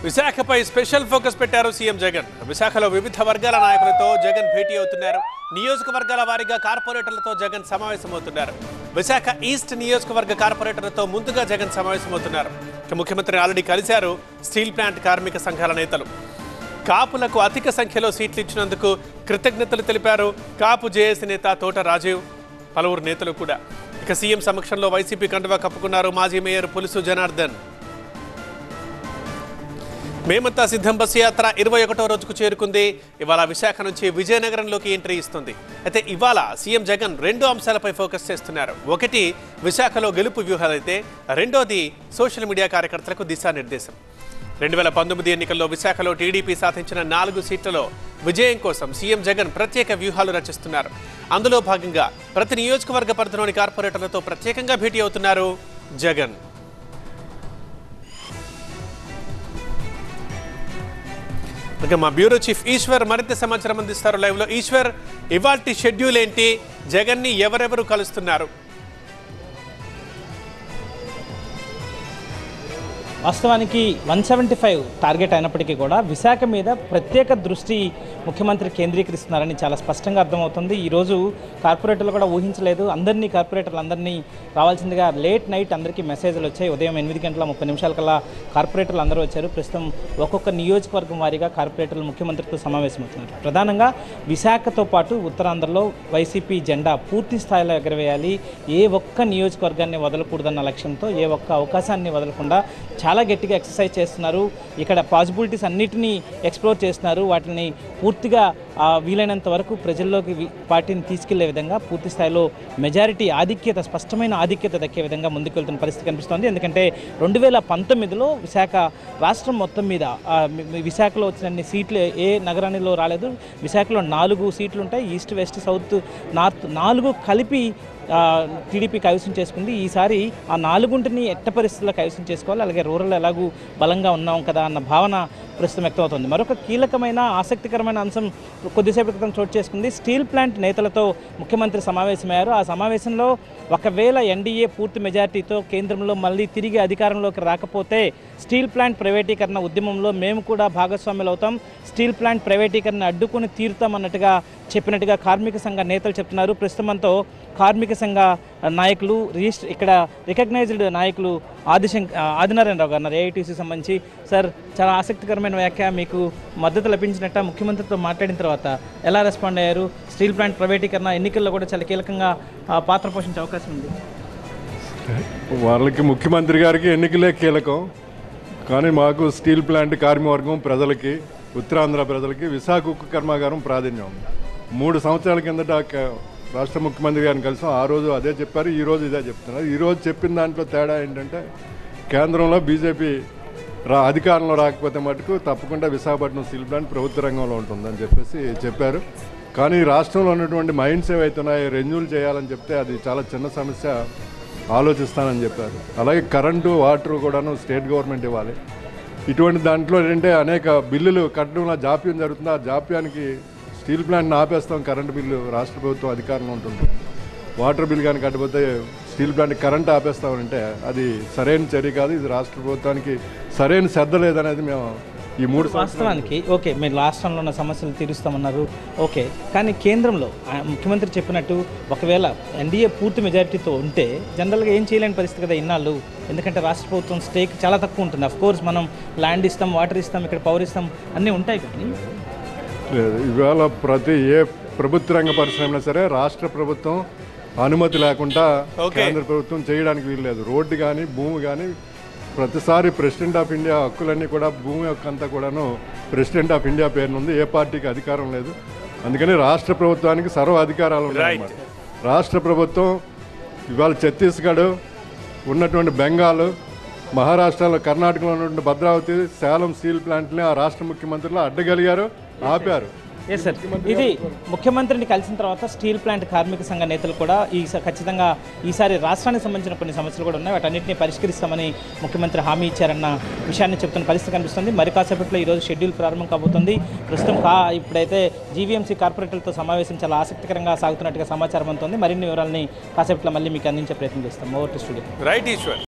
విశాఖపై special focus పెట్టారు CM Jagan విశాఖలో వివిధ వర్గాల నాయకులతో జగన్ భేటీ అవుతున్నారు నియోజకవర్గాల వారీగా కార్పొరేటర్లతో జగన్ సమావేశమవుతున్నారు విశాఖ ఈస్ట్ నియోజకవర్గ కార్పొరేటర్లతో ముందుగా జగన్ సమావేశమవుతున్నారు ఇక ముఖ్యమంత్రి ఆల్రెడీ కలిశారు స్టీల్ ప్లాంట్ కార్మిక సంఘాల నేతలు కాపులకు అధిక సంఖ్యలో సీట్లు ఇచ్చినందుకు కృతజ్ఞతలు తెలిపారు కాపు జేఏసీ నేత తోట రాజీవ్ పలువురు నేతలు కూడా ఇక సీఎం సమక్షంలో వైసీపీ కండువా కప్పుకున్నారు మాజీ మేయర్ పులుసు జనార్దన్ మేమంతా సిద్ధం బస్సు యాత్ర ఇరవై ఒకటో రోజుకు చేరుకుంది ఇవాళ విశాఖ నుంచి విజయనగరంలోకి ఎంట్రీ ఇస్తుంది అయితే ఇవాళ సీఎం జగన్ రెండు అంశాలపై ఫోకస్ చేస్తున్నారు ఒకటి విశాఖలో గెలుపు వ్యూహాలైతే రెండోది సోషల్ మీడియా కార్యకర్తలకు దిశానిర్దేశం రెండు వేల పంతొమ్మిది ఎన్నికల్లో విశాఖలో టీడీపీ సాధించిన నాలుగు సీట్లలో విజయం కోసం సీఎం జగన్ ప్రత్యేక వ్యూహాలు రచిస్తున్నారు అందులో భాగంగా ప్రతి నియోజకవర్గ పరిధిలోని కార్పొరేటర్లతో ప్రత్యేకంగా భేటీ అవుతున్నారు జగన్ ఇక మా బ్యూరో చీఫ్ ఈశ్వర్ మరింత సమాచారం అందిస్తారు లైవ్ లో ఈశ్వర్ ఇవాల్టి షెడ్యూల్ ఏంటి జగన్ ని ఎవరెవరు కలుస్తున్నారు వాస్తవానికి వన్ సెవెంటీ ఫైవ్ టార్గెట్ అయినప్పటికీ కూడా విశాఖ మీద ప్రత్యేక దృష్టి ముఖ్యమంత్రి కేంద్రీకరిస్తున్నారని చాలా స్పష్టంగా అర్థమవుతుంది ఈరోజు కార్పొరేటర్లు కూడా ఊహించలేదు అందరినీ కార్పొరేటర్లు అందరినీ రావాల్సిందిగా లేట్ నైట్ అందరికీ మెసేజ్లు వచ్చాయి ఉదయం ఎనిమిది గంటల ముప్పై నిమిషాల కల్లా కార్పొరేటర్లు అందరూ వచ్చారు ప్రస్తుతం ఒక్కొక్క నియోజకవర్గం వారీగా కార్పొరేటర్లు ముఖ్యమంత్రితో సమావేశమవుతున్నారు ప్రధానంగా విశాఖతో పాటు ఉత్తరాంధ్రలో వైసీపీ జెండా పూర్తి స్థాయిలో ఎగరవేయాలి ఏ ఒక్క నియోజకవర్గాన్ని వదలకూడదన్న లక్ష్యంతో ఏ ఒక్క అవకాశాన్ని వదలకుండా చాలా గట్టిగా ఎక్సర్సైజ్ చేస్తున్నారు ఇక్కడ పాసిబిలిటీస్ అన్నిటినీ ఎక్స్ప్లోర్ చేస్తున్నారు వాటిని పూర్తిగా ఆ, వీలైనంత వరకు ప్రజల్లోకి వి- పార్టీని తీసుకెళ్లే విధంగా పూర్తి స్థాయిలో మెజారిటీ ఆధిక్యత స్పష్టమైన ఆధిక్యత దక్కే విధంగా ముందుకెళ్తున్న పరిస్థితి కనిపిస్తోంది ఎందుకంటే రెండు వేల పంతొమ్మిదిలో విశాఖ రాష్ట్రం మొత్తం మీద ఆ, మి- మి- విశాఖలో వచ్చిన సీట్లు ఏ నగరానిలో రాలేదు విశాఖలో నాలుగు సీట్లు ఉంటాయి ఈస్ట్ వెస్ట్ సౌత్ నార్త్ నాలుగు కలిపి ఆ, టీడీపీ కైవసం చేసుకుంది ఈసారి ఆ నాలుగుంటిని ఎట్ట పరిస్థితుల్లో కైవసం చేసుకోవాలి అలాగే రూరల్ ఎలాగూ బలంగా ఉన్నాం కదా అన్న భావన ప్రస్తుతం వ్యక్తమవుతుంది మరొక కీలకమైన ఆసక్తికరమైన అంశం కొద్దిసేపటి క్రితం చోటు చేసుకుంది స్టీల్ ప్లాంట్ నేతలతో ముఖ్యమంత్రి సమావేశమయ్యారు ఆ సమావేశంలో ఒకవేళ ఎన్డీఏ పూర్తి మెజార్టీతో కేంద్రంలో మళ్ళీ తిరిగి అధికారంలోకి రాకపోతే స్టీల్ ప్లాంట్ ప్రైవేటీకరణ ఉద్యమంలో మేము కూడా భాగస్వాములు అవుతాం స్టీల్ ప్లాంట్ ప్రైవేటీకరణ అడ్డుకొని తీరుతామన్నట్టుగా చెప్పినట్టుగా కార్మిక సంఘ నేతలు చెప్తున్నారు ప్రస్తుతంతో కార్మిక సంఘ నాయకులు రిజిస్టర్ ఇక్కడ రికగ్నైజ్డ్ నాయకులు ఆదిశంక్ ఆదినారాయణరావు గారు ఉన్నారు ఏఐటీసీ సంబంధించి సార్ చాలా ఆసక్తికరమైన వ్యాఖ్య మీకు మద్దతు లభించినట్ట ముఖ్యమంత్రితో మాట్లాడిన తర్వాత ఎలా రెస్పాండ్ అయ్యారు స్టీల్ ప్లాంట్ ప్రైవేటీకరణ ఎన్నికల్లో కూడా చాలా కీలకంగా ఆ, పాత్ర పోషించే అవకాశం ఉంది వాళ్ళకి ముఖ్యమంత్రి గారికి ఎన్నికలే కీలకం కానీ మాకు స్టీల్ ప్లాంట్ కార్మికవర్గం ప్రజలకి ఉత్తరాంధ్ర ప్రజలకి విశాఖ ఉక్కు కర్మాగారం ప్రాధాన్యం మూడు సంవత్సరాల కిందట క- రాష్ట్ర ముఖ్యమంత్రి గారిని కలిసాం ఆ రోజు అదే చెప్పారు ఈ రోజు ఇదే చెప్తున్నారు ఈ రోజు చెప్పిన దాంట్లో తేడా ఏంటంటే కేంద్రంలో బీజేపీ రా అధికారంలో రాకపోతే మటుకు తప్పకుండా విశాఖపట్నం స్టీల్ ప్లాంట్ ప్రభుత్వ రంగంలో ఉంటుందని చెప్పేసి చెప్పారు కానీ రాష్ట్రంలో ఉన్నటువంటి మైండ్స్ ఏవైతే ఉన్నాయో రెన్యూల్ చేయాలని చెప్తే అది చాలా చిన్న సమస్య ఆలోచిస్తానని చెప్పారు అలాగే కరెంటు వాటర్ కూడాను స్టేట్ గవర్నమెంట్ ఇవ్వాలి ఇటువంటి దాంట్లో ఏంటంటే అనేక బిల్లులు కట్టడంలో జాప్యం జరుగుతుంది ఆ జాప్యానికి స్టీల్ ప్లాంట్ని ఆపేస్తాం కరెంటు బిల్లు రాష్ట్ర ప్రభుత్వం అధికారంలో ఉంటుంది వాటర్ బిల్ కానీ కట్టకపోతే స్టీల్ ప్లాంట్ కరెంట్ ఆపేస్తామంటే అది సరైన చర్య కాదు ఇది రాష్ట్ర ప్రభుత్వానికి సరైన శ్రద్ధ లేదనేది మేము ఈ మూడు సంవత్సరాలు వాస్తవానికి ఓకే మీరు రాష్ట్రంలో ఉన్న సమస్యలు తీరుస్తామన్నారు ఓకే కానీ కేంద్రంలో ఆ, ముఖ్యమంత్రి చెప్పినట్టు ఒకవేళ ఎన్డీఏ పూర్తి మెజారిటీతో ఉంటే జనరల్గా ఏం చేయలేని పరిస్థితి కదా ఇన్నాళ్ళు ఎందుకంటే రాష్ట్ర ప్రభుత్వం స్టేక్ చాలా తక్కువ ఉంటుంది అఫ్ కోర్స్ మనం ల్యాండ్ ఇస్తాం వాటర్ ఇస్తాం ఇక్కడ పవర్ ఇస్తాం అన్నీ ఉంటాయి కానీ లేదు ఇవాళ ప్రతి ఏ ప్రభుత్వ రంగ పరిశ్రమ సరే రాష్ట్ర ప్రభుత్వం అనుమతి లేకుండా Okay. కేంద్ర ప్రభుత్వం చేయడానికి వీల్లేదు రోడ్డు కానీ భూమి కానీ ప్రతిసారి ప్రెసిడెంట్ ఆఫ్ ఇండియా హక్కులన్నీ కూడా భూమి హక్కు అంతా కూడాను ప్రెసిడెంట్ ఆఫ్ ఇండియా పేరునుంది ఏ పార్టీకి అధికారం లేదు అందుకని రాష్ట్ర ప్రభుత్వానికి సర్వ అధికారాలు ఉన్నాయి Right. రాష్ట్ర ప్రభుత్వం ఇవాళ ఛత్తీస్గఢ్ ఉన్నటువంటి బెంగాల్ మహారాష్ట్రలో కర్ణాటకలో ఉన్నటువంటి భద్రావతి సేలం స్టీల్ ప్లాంట్ని ఆ రాష్ట్ర ముఖ్యమంత్రులు అడ్డగలిగారు ఆపారు ఎస్ సార్ ఇది ముఖ్యమంత్రిని కలిసిన తర్వాత స్టీల్ ప్లాంట్ కార్మిక సంఘ నేతలు కూడా ఈ ఖచ్చితంగా ఈసారి రాష్ట్రానికి సంబంధించిన కొన్ని సమస్యలు కూడా ఉన్నాయి వాటన్నింటినీ పరిష్కరిస్తామని ముఖ్యమంత్రి హామీ ఇచ్చారన్న విషయాన్ని చెప్తున్న పరిస్థితి కనిపిస్తుంది మరి కాసేపట్లో ఈరోజు షెడ్యూల్ ప్రారంభం కాబోతుంది ప్రస్తుతం కా ఇప్పుడైతే జీవీఎంసీ కార్పొరేటర్లతో సమావేశం చాలా ఆసక్తికరంగా సాగుతున్నట్టుగా సమాచారం అందుతుంది మరిన్ని వివరాలని కాసేపట్లో మళ్ళీ మీకు అందించే ప్రయత్నం చేస్తాం over to studio right Eshwar